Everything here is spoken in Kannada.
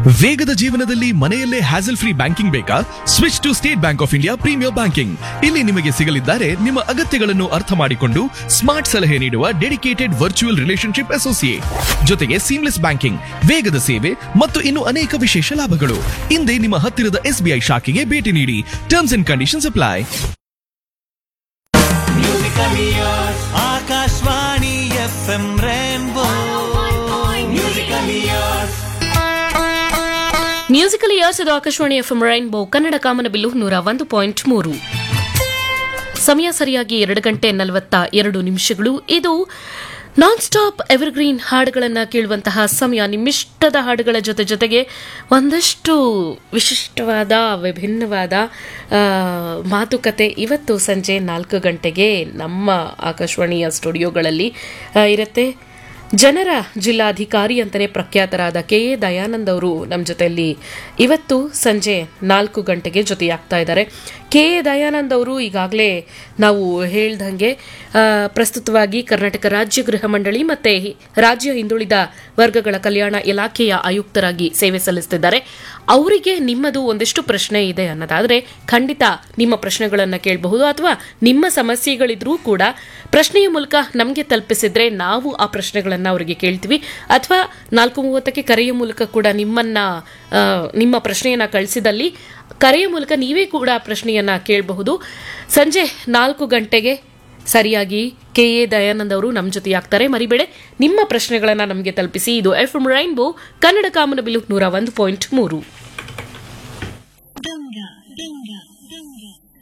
ವೇಗದ ಜೀವನದಲ್ಲಿ ಮನೆಯಲ್ಲೇ ಹ್ಯಾಸಲ್ ಫ್ರೀ ಬ್ಯಾಂಕಿಂಗ್ ಬೇಕಾ switch to State Bank of India premier banking ಇಲ್ಲಿ ನಿಮಗೆ ಸಿಗಲಿದ್ದಾರೆ ನಿಮ್ಮ ಅಗತ್ಯಗಳನ್ನು ಅರ್ಥ ಮಾಡಿಕೊಂಡು ಸ್ಮಾರ್ಟ್ ಸಲಹೆ ನೀಡುವ ಡೆಡಿಕೇಟೆಡ್ ವರ್ಚುವಲ್ ರಿಲೇಶನ್ಶಿಪ್ ಅಸೋಸಿಯೇಟ್ ಜೊತೆಗೆ ಸೀಮ್ಲೆಸ್ ಬ್ಯಾಂಕಿಂಗ್ ವೇಗದ ಸೇವೆ ಮತ್ತು ಇನ್ನು ಅನೇಕ ವಿಶೇಷ ಲಾಭಗಳು ಹಿಂದೆ ನಿಮ್ಮ ಹತ್ತಿರದ ಎಸ್ಬಿಐ ಶಾಖೆಗೆ ಭೇಟಿ ನೀಡಿ terms and conditions apply Akashvani F M rainbow musical years musical years ಇದು ಆಕಾಶವಾಣಿ ಎಫ್ ರೈನ್ಬೋ ಕನ್ನಡ ಕಾಮನಬಿಲ್ಲು ನೂರ ಒಂದು ಪಾಯಿಂಟ್ ಮೂರು ಸಮಯ ಸರಿಯಾಗಿ ಎರಡು ಗಂಟೆ ನಲವತ್ತ ಎರಡು ನಿಮಿಷಗಳು ಇದು ನಾನ್ ಸ್ಟಾಪ್ ಎವರ್ಗ್ರೀನ್ ಹಾಡುಗಳನ್ನು ಕೇಳುವಂತಹ ಸಮಯ ನಿಮ್ಮಿಷ್ಟದ ಹಾಡುಗಳ ಜೊತೆ ಜೊತೆಗೆ ಒಂದಷ್ಟು ವಿಶಿಷ್ಟವಾದ ವಿಭಿನ್ನವಾದ ಆ, ಮಾತುಕತೆ ಇವತ್ತು ಸಂಜೆ ನಾಲ್ಕು ಗಂಟೆಗೆ ನಮ್ಮ ಆಕಾಶವಾಣಿಯ ಸ್ಟುಡಿಯೋಗಳಲ್ಲಿ ಆ, ಇರುತ್ತೆ ಜನರ ಜಿಲ್ಲಾಧಿಕಾರಿ ಅಂತಲೇ ಪ್ರಖ್ಯಾತರಾದ ಕೆ ಎ ದಯಾನಂದ್ ಅವರು ನಮ್ಮ ಜೊತೆಯಲ್ಲಿ ಇವತ್ತು ಸಂಜೆ ನಾಲ್ಕು ಗಂಟೆಗೆ ಜೊತೆಯಾಗ್ತಾ ಇದ್ದಾರೆ ಕೆ ಎ ದಯಾನಂದ್ ಅವರು ಈಗಾಗಲೇ ನಾವು ಹೇಳ್ದಂಗೆ ಆ, ಪ್ರಸ್ತುತವಾಗಿ ಕರ್ನಾಟಕ ರಾಜ್ಯ ಗೃಹ ಮಂಡಳಿ ಮತ್ತೆ ಹಿ- ರಾಜ್ಯ ಹಿಂದುಳಿದ ವರ್ಗಗಳ ಕಲ್ಯಾಣ ಇಲಾಖೆಯ ಆಯುಕ್ತರಾಗಿ ಸೇವೆ ಸಲ್ಲಿಸುತ್ತಿದ್ದಾರೆ ಅವರಿಗೆ ನಿಮ್ಮದು ಒಂದಿಷ್ಟು ಪ್ರಶ್ನೆ ಇದೆ ಅನ್ನೋದಾದ್ರೆ ಖಂಡಿತ ನಿಮ್ಮ ಪ್ರಶ್ನೆಗಳನ್ನು ಕೇಳಬಹುದು ಅಥವಾ ನಿಮ್ಮ ಸಮಸ್ಯೆಗಳಿದ್ರೂ ಕೂಡ ಪ್ರಶ್ನೆಯ ಮೂಲಕ ನಮಗೆ ತಲುಪಿಸಿದ್ರೆ ನಾವು ಆ ಪ್ರಶ್ನೆಗಳನ್ನು ಅವರಿಗೆ ಕೇಳ್ತೀವಿ ಅಥವಾ ನಾಲ್ಕು ಮೂವತ್ತಕ್ಕೆ ಕರೆಯ ಮೂಲಕ ಕೂಡ ನಿಮ್ಮನ್ನ ಆ, ನಿಮ್ಮ ಪ್ರಶ್ನೆಯನ್ನ ಕಳಿಸಿದಲ್ಲಿ ಕರೆಯ ಮೂಲಕ ನೀವೇ ಕೂಡ ಪ್ರಶ್ನೆಯನ್ನ ಕೇಳಬಹುದು ಸಂಜೆ ನಾಲ್ಕು ಗಂಟೆಗೆ ಸರಿಯಾಗಿ ಕೆ ಎ ದಯಾನಂದ್ ಅವರು ನಮ್ಮ ಜೊತೆಯಾಗ್ತಾರೆ ಮರಿಬೇಡೆ ನಿಮ್ಮ ಪ್ರಶ್ನೆಗಳನ್ನು ನಮಗೆ ತಲುಪಿಸಿ ಇದು ಎಫ್ ರೈನ್ಬೋ ಕನ್ನಡ ಕಾಮನಬಿಲು ನೂರ ಒಂದು ಪಾಯಿಂಟ್ ಮೂರು